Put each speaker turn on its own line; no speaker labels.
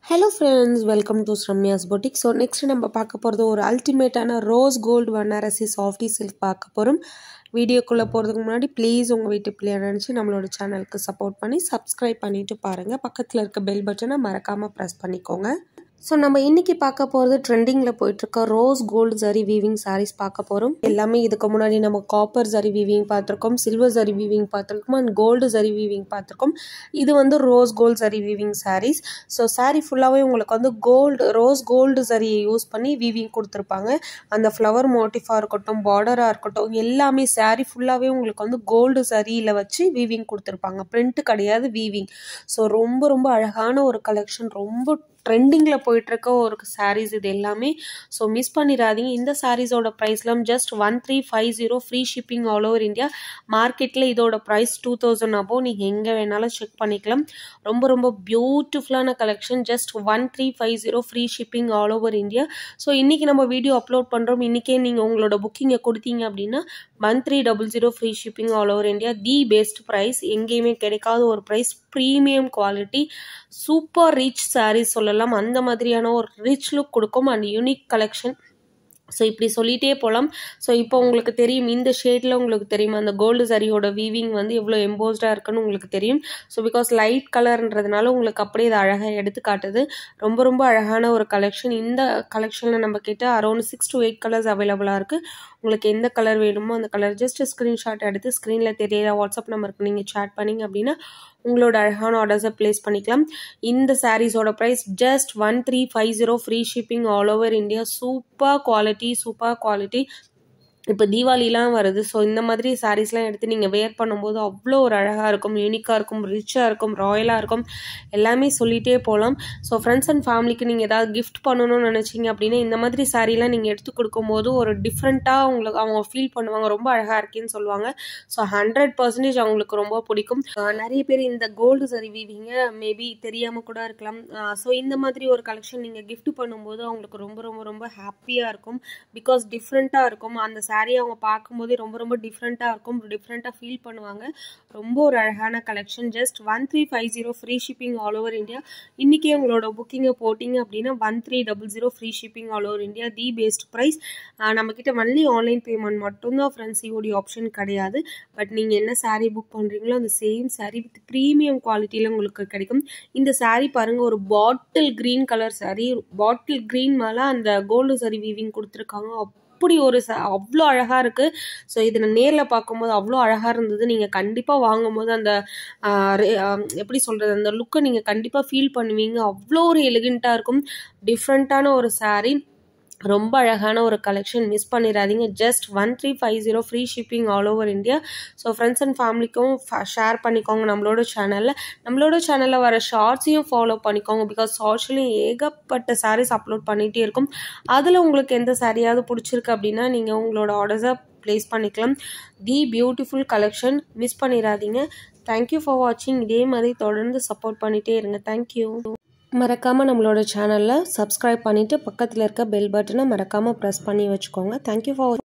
hello friends welcome to Ramya's boutique so next நம்ம பார்க்க போகிறது ஒரு அல்டிமேட்டான ரோஸ் கோல்டு வண்ணரசி சாஃப்டி சில்க் பார்க்க போகிறோம் வீடியோக்குள்ளே போகிறதுக்கு முன்னாடி ப்ளீஸ் உங்கள் வீட்டு பிள்ளைய நினச்சி நம்மளோட சேனலுக்கு சப்போர்ட் பண்ணி சப்ஸ்கிரைப் பண்ணிவிட்டு பாருங்கள் பக்கத்தில் இருக்க பெல் பட்டனை மறக்காமல் ப்ரெஸ் பண்ணிக்கோங்க ஸோ நம்ம இன்னைக்கு பார்க்க போகிறது ட்ரெண்டிங்கில் போயிட்டுருக்க rose gold zari weaving saris பார்க்க போகிறோம் எல்லாமே இதுக்கு முன்னாடி நம்ம காப்பர் ஜரி வீவிங் பார்த்துருக்கோம் சில்வர் ஜரி வீவிங் பார்த்துருக்கோம் அண்ட் கோல்டு ஜரி வீவிங் பார்த்துருக்கோம் இது வந்து rose gold zari weaving saris so sari ஃபுல்லாகவே உங்களுக்கு வந்து கோல்டு ரோஸ் கோல்டு ஜரியை யூஸ் பண்ணி வீவிங் கொடுத்துருப்பாங்க அந்த ஃப்ளவர் மோட்டிஃபாக இருக்கட்டும் பார்டராக இருக்கட்டும் எல்லாமே சாரீ ஃபுல்லாகவே உங்களுக்கு வந்து கோல்டு சரியில் வச்சு வீவிங் கொடுத்துருப்பாங்க பிரிண்ட் கிடையாது வீவிங் ஸோ ரொம்ப ரொம்ப அழகான ஒரு கலெக்ஷன் ரொம்ப ட்ரெண்டிங்கில் போயிட்டுருக்க ஒரு சாரீஸ் இது எல்லாமே ஸோ மிஸ் பண்ணிடாதீங்க இந்த சாரீஸோட ப்ரைஸ்லாம் just one three five zero free shipping all over India மார்க்கெட்டில் இதோட ப்ரைஸ் டூ தௌசண்ட் அபோவ் நீங்கள் எங்கே வேணாலும் செக் பண்ணிக்கலாம் ரொம்ப ரொம்ப பியூட்டிஃபுல்லான collection just one three five zero free shipping all over India so இன்றைக்கி நம்ம வீடியோ அப்லோட் பண்ணுறோம் இன்றைக்கே நீங்கள் உங்களோட புக்கிங்கை கொடுத்தீங்க அப்படின்னா one three double zero free shipping all over India the best price எங்கேயுமே கிடைக்காத ஒரு price premium quality super rich saris சொல்லலாம் அந்த மாதிரியான ஒரு ரிச் லுக் கொடுக்கும் அண்ட் யூனிக் கலெக்ஷன் ஸோ இப்படி சொல்லிகிட்டே போகலாம் ஸோ இப்போ உங்களுக்கு தெரியும் இந்த ஷேடில் உங்களுக்கு தெரியும் அந்த கோல்டு சரியோட வீவிங் வந்து எவ்வளோ எம்போஸ்டாக இருக்குன்னு உங்களுக்கு தெரியும் ஸோ பிகாஸ் லைட் கலர்ன்றதுனால உங்களுக்கு அப்படியே இது அழகாக எடுத்து காட்டுது ரொம்ப ரொம்ப அழகான ஒரு கலெக்ஷன் இந்த கலெக்ஷனில் நம்ம கிட்ட around six to eight colours அவைலபிளாக இருக்குது உங்களுக்கு எந்த கலர் வேணுமோ அந்த கலர் ஜஸ்ட் ஸ்க்ரீன்ஷாட் எடுத்து ஸ்க்ரீனில் தெரியல வாட்ஸ்அப் நம்பருக்கு நீங்கள் சேட் பண்ணிங்க அப்படின்னா உங்களோட அழகான ஆர்டர்ஸை ப்ளேஸ் பண்ணிக்கலாம் இந்த சாரீஸோட price just one three five zero free shipping all over India super quality super quality இப்போ தீபாவளிலாம் வருது ஸோ இந்த மாதிரி சாரீஸ்லாம் எடுத்து நீங்கள் வேர் பண்ணும்போது அவ்வளோ ஒரு அழகாக இருக்கும் யூனிக்காக இருக்கும் ரிச்சாக இருக்கும் ராயலாக இருக்கும் எல்லாமே சொல்லிகிட்டே போகலாம் ஸோ ஃப்ரெண்ட்ஸ் அண்ட் ஃபேமிலிக்கு நீங்கள் ஏதாவது கிஃப்ட் பண்ணணும்னு நினச்சிங்க அப்படின்னா இந்த மாதிரி சாரீலாம் நீங்கள் எடுத்து கொடுக்கும்போது ஒரு டிஃப்ரெண்ட்டாக உங்களுக்கு அவங்க ஃபீல் பண்ணுவாங்க ரொம்ப அழகாக இருக்கேன்னு சொல்லுவாங்க ஸோ ஹண்ட்ரட் பர்சன்டேஜ் அவங்களுக்கு ரொம்ப பிடிக்கும் நிறைய பேர் இந்த கோல்டு சரி வீவிங்க மேபி தெரியாமல் கூட இருக்கலாம் ஸோ இந்த மாதிரி ஒரு கலெக்ஷன் நீங்கள் கிஃப்ட் பண்ணும்போது அவங்களுக்கு ரொம்ப ரொம்ப ரொம்ப ஹாப்பியாக இருக்கும் பிகாஸ் டிஃப்ரெண்ட்டாக இருக்கும் அந்த சாரீ அவங்க பார்க்கும்போதே ரொம்ப ரொம்ப டிஃப்ரெண்ட்டாக இருக்கும் டிஃப்ரெண்ட்டாக ஃபீல் பண்ணுவாங்க ரொம்ப ஒரு அழகான collection just one three five zero free shipping all over India இன்றைக்கே உங்களோட புக்கிங்கை போட்டிங்க அப்படின்னா one three double zero free shipping all over India the best price நம்மக்கிட்ட ஒன்லி ஆன்லைன் பேமெண்ட் மட்டும்தான் ஃப்ரெண்ட்ஸ் சிஓடி ஆப்ஷன் கிடையாது பட் நீங்கள் என்ன சாரீ புக் பண்ணுறீங்களோ அந்த சேம் சாரீ வித் ப்ரீமியம் குவாலிட்டியில் உங்களுக்கு கிடைக்கும் இந்த சாரீ பாருங்கள் ஒரு bottle green colour sari bottle green மேலே அந்த கோல்டு சாரி வீவிங் கொடுத்துருக்காங்க அப்படி ஒரு ச அவ்வளோ அழகாக இருக்குது ஸோ இது நான் நேரில் பார்க்கும்போது அவ்வளோ அழகாக இருந்தது நீங்கள் கண்டிப்பாக வாங்கும்போது அந்த எப்படி சொல்கிறது அந்த லுக்கை நீங்கள் கண்டிப்பாக ஃபீல் பண்ணுவீங்க அவ்வளோ ஒரு எலிகண்ட்டாக இருக்கும் டிஃப்ரெண்ட்டான ஒரு சாரீ ரொம்ப அழகான ஒரு கலெக்ஷன் மிஸ் பண்ணிடாதீங்க just one three five zero free shipping all over India so friends and ஃபேமிலிக்கும் ஷேர் பண்ணிக்கோங்க நம்மளோட சேனலில் நம்மளோட சேனலில் வர ஷார்ட்ஸையும் ஃபாலோ பண்ணிக்கோங்க பிகாஸ் ஷார்ட்ஸ்லையும் ஏகப்பட்ட சாரீஸ் அப்லோட் பண்ணிகிட்டே இருக்கும் அதில் உங்களுக்கு எந்த சாரியாவது பிடிச்சிருக்கு அப்படின்னா நீங்கள் உங்களோட ஆர்டர்ஸை ப்ளேஸ் பண்ணிக்கலாம் தி பியூட்டிஃபுல் கலெக்ஷன் மிஸ் பண்ணிடாதீங்க தேங்க்யூ ஃபார் வாட்சிங் இதே மாதிரி தொடர்ந்து சப்போர்ட் பண்ணிகிட்டே இருங்க தேங்க்யூ மறக்காமல் நம்மளோட சேனலில் சப்ஸ்கிரைப் பண்ணிவிட்டு பக்கத்தில் இருக்க பெல் பட்டனை மறக்காமல் ப்ரெஸ் பண்ணி வச்சுக்கோங்க தேங்க்யூ ஃபார்